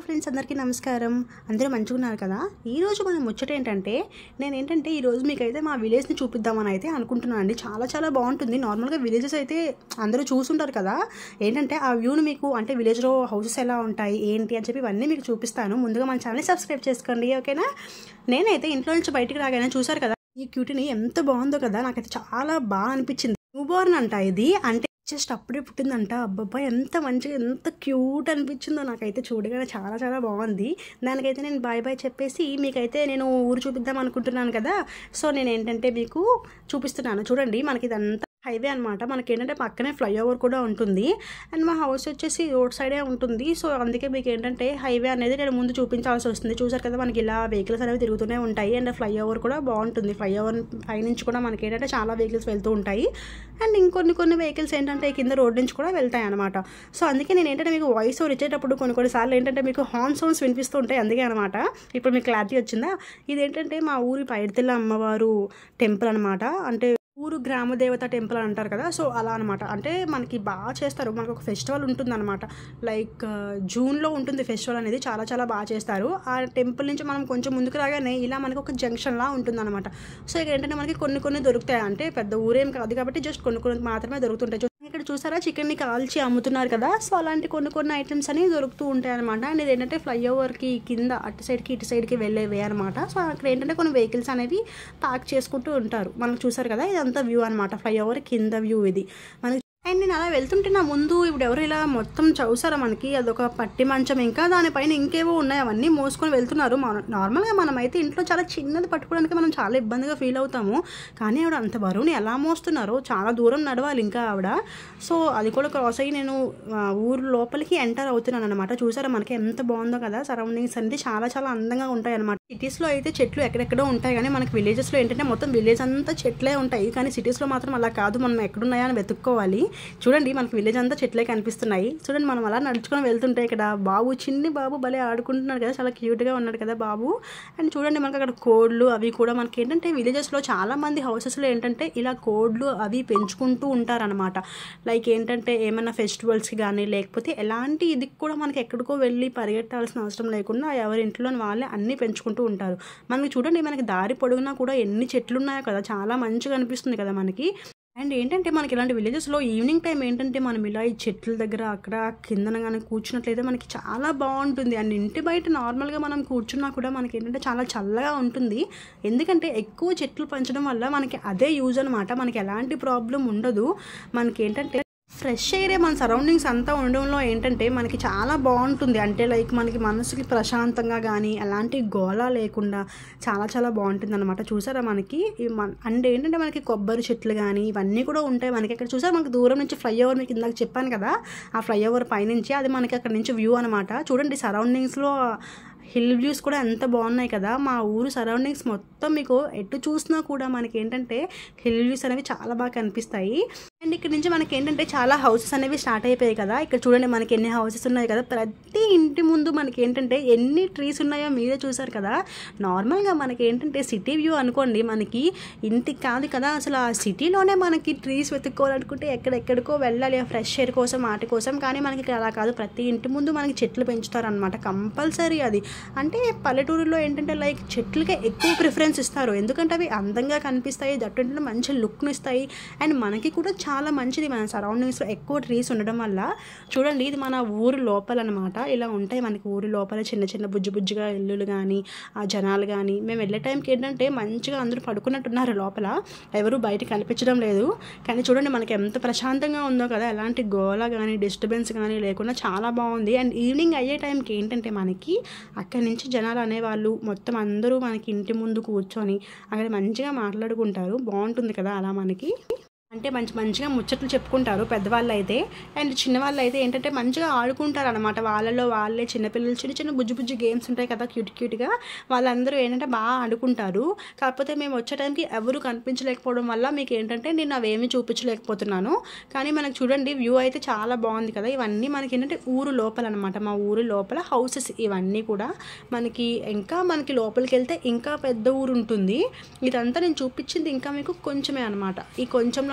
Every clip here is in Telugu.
ఫ్రెండ్స్ అందరికీ నమస్కారం అందరూ మంచిగా ఉన్నారు కదా ఈరోజు మన ముచ్చట ఏంటంటే నేను ఏంటంటే ఈరోజు మీకైతే మా విలేజ్ని చూపిద్దామని అయితే అనుకుంటున్నాను అండి చాలా చాలా బాగుంటుంది నార్మల్గా విలేజెస్ అయితే అందరూ చూసుంటారు కదా ఏంటంటే ఆ వ్యూని మీకు అంటే విలేజ్లో హౌసెస్ ఎలా ఉంటాయి ఏంటి అని చెప్పి ఇవన్నీ మీకు చూపిస్తాను ముందుగా మన ఛానల్ సబ్స్క్రైబ్ చేసుకోండి ఓకేనా నేనైతే ఇంట్లో నుంచి బయటికి రాగానే చూసారు కదా ఈ క్యూటీని ఎంత బాగుందో కదా నాకైతే చాలా బాగా అనిపించింది న్యూ బోర్న్ అంట ఇది అంటే జస్ట్ అప్పుడే పుట్టిందంట అబ్బబ్బా ఎంత మంచిగా ఎంత క్యూట్ అనిపించిందో నాకైతే చూడగానే చాలా చాలా బాగుంది దానికైతే నేను బాయ్ బాయ్ చెప్పేసి మీకైతే నేను ఊరు చూపిద్దాం అనుకుంటున్నాను కదా సో నేను ఏంటంటే మీకు చూపిస్తున్నాను చూడండి మనకి ఇదంతా హైవే అనమాట మనకి ఏంటంటే పక్కనే ఫ్లైఓవర్ కూడా ఉంటుంది అండ్ మా హౌస్ వచ్చేసి రోడ్ సైడే ఉంటుంది సో అందుకే మీకు ఏంటంటే హైవే అనేది నేను ముందు చూపించాల్సి వస్తుంది చూసారు కదా మనకి ఇలా వెహికల్స్ అనేవి తిరుగుతూనే ఉంటాయి అండ్ ఫ్లైఓవర్ కూడా బాగుంటుంది ఫ్లైఓవర్ పైనుంచి కూడా మనకి ఏంటంటే చాలా వెహికల్స్ వెళ్తూ ఉంటాయి అండ్ ఇంకొన్ని కొన్ని వెహికల్స్ ఏంటంటే కింద రోడ్ నుంచి కూడా వెళ్తాయి అనమాట సో అందుకే నేను ఏంటంటే మీకు వాయిస్ ఓవర్ ఇచ్చేటప్పుడు కొన్ని కొన్నిసార్లు ఏంటంటే మీకు హార్న్ సౌండ్స్ వినిపిస్తూ ఉంటాయి అందుకే అనమాట ఇప్పుడు మీకు క్లారిటీ వచ్చిందా ఇదేంటంటే మా ఊరి పైడితెల్ల అమ్మవారు టెంపుల్ అనమాట అంటే ఊరు గ్రామ దేవత టెంపుల్ అని అంటారు కదా సో అలా అనమాట అంటే మనకి బాగా చేస్తారు మనకు ఒక ఫెస్టివల్ ఉంటుంది అనమాట లైక్ జూన్లో ఉంటుంది ఫెస్టివల్ అనేది చాలా చాలా బాగా చేస్తారు ఆ టెంపుల్ నుంచి మనం కొంచెం ముందుకు రాగానే ఇలా మనకు ఒక జంక్షన్లా ఉంటుంది అనమాట సో ఇక్కడ ఏంటంటే మనకి కొన్ని కొన్ని దొరుకుతాయి అంటే పెద్ద ఊరేం కాదు కాబట్టి జస్ట్ కొన్ని కొన్ని మాత్రమే దొరుకుతుంటాయి చూ- ఇక్కడ చూసారా చికెన్ని కాల్చి అమ్ముతున్నారు కదా సో అలాంటి కొన్ని కొన్ని ఐటమ్స్ అనేవి దొరుకుతూ ఉంటాయి అనమాట అండ్ ఇది ఏంటంటే ఫ్లైఓవర్కి కింద అటు సైడ్కి ఇటు సైడ్కి వెళ్ళేవే అనమాట సో అక్కడ ఏంటంటే కొన్ని వెహికల్స్ అనేవి పార్క్ చేసుకుంటూ ఉంటారు మనం చూసారు కదా ఇదంతా వ్యూ అనమాట ఫ్లైఓవర్ కింద వ్యూ ఇది మనకి అండ్ నేను అలా వెళ్తుంటే నా ముందు ఇప్పుడు ఎవరు ఇలా మొత్తం చౌసారా మనకి అదొక పట్టి మంచం ఇంకా దానిపైన ఇంకేవో ఉన్నాయి అవన్నీ మోసుకొని వెళ్తున్నారు మన నార్మల్గా మనమైతే ఇంట్లో చాలా చిన్నది పట్టుకోవడానికి మనం చాలా ఇబ్బందిగా ఫీల్ అవుతాము కానీ ఆవిడ అంత బరువుని ఎలా మోస్తున్నారో చాలా దూరం నడవాలి ఇంకా ఆవిడ సో అది కూడా క్రాస్ అయ్యి నేను ఆ, ఊరు లోపలికి ఎంటర్ అవుతున్నాను అనమాట చూసారా మనకి ఎంత బాగుందో కదా సరౌండింగ్స్ అనేది చాలా చాలా అందంగా ఉంటాయి అనమాట సిటీస్లో అయితే చెట్లు ఎక్కడెక్కడో ఉంటాయి కానీ మనకి విలేజెస్లో ఏంటంటే మొత్తం విలేజ్ అంతా చెట్లే ఉంటాయి కానీ సిటీస్లో మాత్రం అలా కాదు మనం ఎక్కడున్నాయో అని వెతుక్కోవాలి చూడండి మనకి విలేజ్ అంతా చెట్లే కనిపిస్తున్నాయి చూడండి మనం అలా నడుచుకొని వెళ్తుంటే ఇక్కడ బాబు చిన్ని బాబు భలే ఆడుకుంటున్నాడు కదా చాలా క్యూట్గా ఉన్నాడు కదా బాబు అండ్ చూడండి మనకి అక్కడ కోడ్లు అవి కూడా మనకి ఏంటంటే విలేజెస్లో చాలా మంది హౌసెస్లో ఏంటంటే ఇలా కోడ్లు అవి పెంచుకుంటూ ఉంటారనమాట లైక్ ఏంటంటే ఏమైనా ఫెస్టివల్స్కి కానీ లేకపోతే ఎలాంటి ఇది కూడా మనకి ఎక్కడికో వెళ్ళి పరిగెట్టాల్సిన అవసరం లేకుండా ఎవరి ఇంట్లో వాళ్ళే అన్నీ పెంచుకుంటూ ఉంటారు మనకి చూడండి మనకి దారి పొడుగునా కూడా ఎన్ని చెట్లు ఉన్నాయో కదా చాలా మంచిగా అనిపిస్తుంది కదా మనకి అండ్ ఏంటంటే మనకి ఇలాంటి విలేజెస్లో ఈవినింగ్ టైం ఏంటంటే మనం ఇలా ఈ చెట్ల దగ్గర అక్కడ కిందన కానీ కూర్చున్నట్లయితే మనకి చాలా బాగుంటుంది అండ్ ఇంటి బయట నార్మల్గా మనం కూర్చున్నా కూడా మనకి ఏంటంటే చాలా చల్లగా ఉంటుంది ఎందుకంటే ఎక్కువ చెట్లు పెంచడం వల్ల మనకి అదే యూజ్ అనమాట మనకి ఎలాంటి ప్రాబ్లం ఉండదు మనకి ఏంటంటే ఫ్రెష్ ఎయిరే మన సరౌండింగ్స్ అంతా ఉండడంలో ఏంటంటే మనకి చాలా బాగుంటుంది అంటే లైక్ మనకి మనసుకి ప్రశాంతంగా కానీ ఎలాంటి గోళ లేకుండా చాలా చాలా బాగుంటుంది అనమాట చూసారా మనకి ఈ మన- అండ్ ఏంటంటే మనకి కొబ్బరి చెట్లు కానీ ఇవన్నీ కూడా ఉంటాయి మనకి ఇక్కడ చూసారా మనకి దూరం నుంచి ఫ్లైఓవర్ మీకు ఇందాక చెప్పాను కదా ఆ ఫ్లైఓవర్ పైనుంచి అది మనకి అక్కడ నుంచి వ్యూ అనమాట చూడండి సరౌండింగ్స్లో హిల్ వ్యూస్ కూడా ఎంత బాగున్నాయి కదా మా ఊరు సరౌండింగ్స్ మొత్తం మీకు ఎటు చూసినా కూడా మనకి ఏంటంటే హిల్ వ్యూస్ అనేవి చాలా బాగా కనిపిస్తాయి అండ్ ఇక్కడ నుంచి మనకి ఏంటంటే చాలా హౌసెస్ అనేవి స్టార్ట్ అయిపోయాయి కదా ఇక్కడ చూడండి మనకి ఎన్ని హౌసెస్ ఉన్నాయి కదా ప్రతి ఇంటి ముందు మనకి ఏంటంటే ఎన్ని ట్రీస్ ఉన్నాయో మీరే చూసారు కదా నార్మల్గా మనకి ఏంటంటే సిటీ వ్యూ అనుకోండి మనకి ఇంటికి కాదు కదా అసలు ఆ సిటీలోనే మనకి ట్రీస్ వెతుక్కోవాలనుకుంటే ఎక్కడెక్కడికో వెళ్ళాలి ఆ ఫ్రెష్ ఎయిర్ కోసం వాటి కోసం కానీ మనకి ఇక్కడ అలా కాదు ప్రతి ఇంటి ముందు మనకి చెట్లు పెంచుతారనమాట కంపల్సరీ అది అంటే పల్లెటూరులో ఏంటంటే లైక్ చెట్లకే ఎక్కువ ప్రిఫరెన్స్ ఇస్తారు ఎందుకంటే అవి అందంగా కనిపిస్తాయి దట్టు ఏంటంటే మంచి లుక్ని ఇస్తాయి అండ్ మనకి కూడా చాలా మంచిది మన సరౌండింగ్స్లో ఎక్కువ ట్రీస్ ఉండడం వల్ల చూడండి ఇది మన ఊరు లోపల అనమాట ఇలా ఉంటాయి మనకి ఊరి లోపల చిన్న చిన్న బుజ్జి బుజ్జిగా ఇల్లులు కానీ ఆ జనాలు కానీ మేము వెళ్ళే టైంకి ఏంటంటే మంచిగా అందరూ పడుకున్నట్టున్నారు లోపల ఎవరు బయట కనిపించడం లేదు కానీ చూడండి మనకి ఎంత ప్రశాంతంగా ఉందో కదా ఎలాంటి గోల కానీ డిస్టర్బెన్స్ కానీ లేకుండా చాలా బాగుంది అండ్ ఈవినింగ్ అయ్యే టైంకి ఏంటంటే మనకి అక్కడి నుంచి జనాలు అనేవాళ్ళు మొత్తం అందరూ మనకి ఇంటి ముందు కూర్చొని అక్కడ మంచిగా మాట్లాడుకుంటారు బాగుంటుంది కదా అలా మనకి అంటే మంచి మంచిగా ముచ్చట్లు చెప్పుకుంటారు పెద్దవాళ్ళు అయితే అండ్ చిన్నవాళ్ళు అయితే ఏంటంటే మంచిగా ఆడుకుంటారు అనమాట వాళ్ళలో వాళ్ళే చిన్నపిల్లలు చిన్న చిన్న బుజ్జి బుజ్జి గేమ్స్ ఉంటాయి కదా క్యూట్ క్యూట్గా వాళ్ళందరూ ఏంటంటే బాగా ఆడుకుంటారు కాకపోతే మేము వచ్చే టైంకి ఎవరు కనిపించలేకపోవడం వల్ల మీకు ఏంటంటే నేను అవేమీ చూపించలేకపోతున్నాను కానీ మనకు చూడండి వ్యూ అయితే చాలా బాగుంది కదా ఇవన్నీ మనకి ఏంటంటే ఊరు లోపల అనమాట మా ఊరు లోపల హౌసెస్ ఇవన్నీ కూడా మనకి ఇంకా మనకి లోపలికి వెళ్తే ఇంకా పెద్ద ఊరు ఉంటుంది ఇదంతా నేను చూపించింది ఇంకా మీకు కొంచెమే అనమాట ఈ కొంచెంలోనే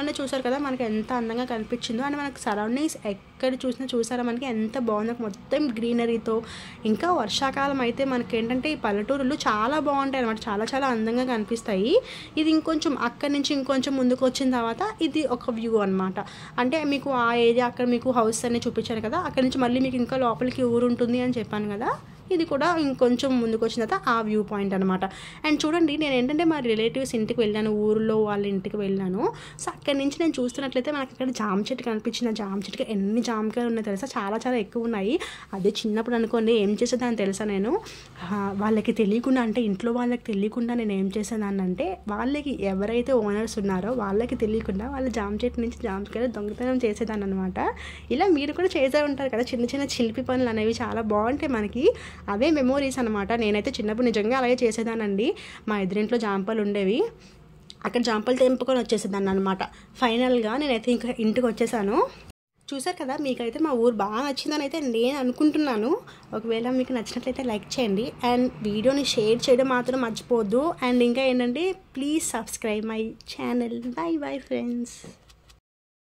చూడగానే చూసారు కదా మనకి ఎంత అందంగా కనిపించిందో అండ్ మనకి సరౌండింగ్స్ ఎక్కడ చూసినా చూసారా మనకి ఎంత బాగుందో మొత్తం గ్రీనరీతో ఇంకా వర్షాకాలం అయితే మనకి ఏంటంటే ఈ పల్లెటూరులు చాలా బాగుంటాయి అనమాట చాలా చాలా అందంగా కనిపిస్తాయి ఇది ఇంకొంచెం అక్కడి నుంచి ఇంకొంచెం ముందుకు వచ్చిన తర్వాత ఇది ఒక వ్యూ అనమాట అంటే మీకు ఆ ఏరియా అక్కడ మీకు హౌస్ అనే చూపించాను కదా అక్కడ నుంచి మళ్ళీ మీకు ఇంకా లోపలికి ఊరు ఉంటుంది అని చెప్పాను కదా ఇది కూడా ఇంకొంచెం ముందుకు వచ్చిన తర్వాత ఆ వ్యూ పాయింట్ అనమాట అండ్ చూడండి నేను ఏంటంటే మా రిలేటివ్స్ ఇంటికి వెళ్ళాను ఊరిలో వాళ్ళ ఇంటికి వెళ్ళాను సో అక్కడి నుంచి నేను చూస్తున్నట్లయితే మనకి ఇక్కడ జామ చెట్టు కనిపించింది ఆ జామ చెట్టుకి ఎన్ని జామకాయలు ఉన్నాయో తెలుసా చాలా చాలా ఎక్కువ ఉన్నాయి అదే చిన్నప్పుడు అనుకోండి ఏం చేసేదాన్ని తెలుసా నేను ఆ, వాళ్ళకి తెలియకుండా అంటే ఇంట్లో వాళ్ళకి తెలియకుండా నేను ఏం చేసేదాన్ని అంటే వాళ్ళకి ఎవరైతే ఓనర్స్ ఉన్నారో వాళ్ళకి తెలియకుండా వాళ్ళ జామ చెట్టు నుంచి జామకాయలు దొంగతనం చేసేదాన్ని అనమాట ఇలా మీరు కూడా చేసే ఉంటారు కదా చిన్న చిన్న శిల్పి పనులు అనేవి చాలా బాగుంటాయి మనకి అవే మెమోరీస్ అనమాట నేనైతే చిన్నప్పుడు నిజంగా అలాగే చేసేదానండి మా ఎదురింట్లో జాంపలు ఉండేవి అక్కడ జాంపలు తెంపుకొని వచ్చేసేదాన్ని అనమాట ఫైనల్గా నేనైతే ఇంకా ఇంటికి వచ్చేసాను చూసారు కదా మీకైతే మా ఊరు బాగా నచ్చిందని అయితే నేను అనుకుంటున్నాను ఒకవేళ మీకు నచ్చినట్లయితే లైక్ చేయండి అండ్ వీడియోని షేర్ చేయడం మాత్రం మర్చిపోవద్దు అండ్ ఇంకా ఏంటంటే please subscribe my channel bye bye friends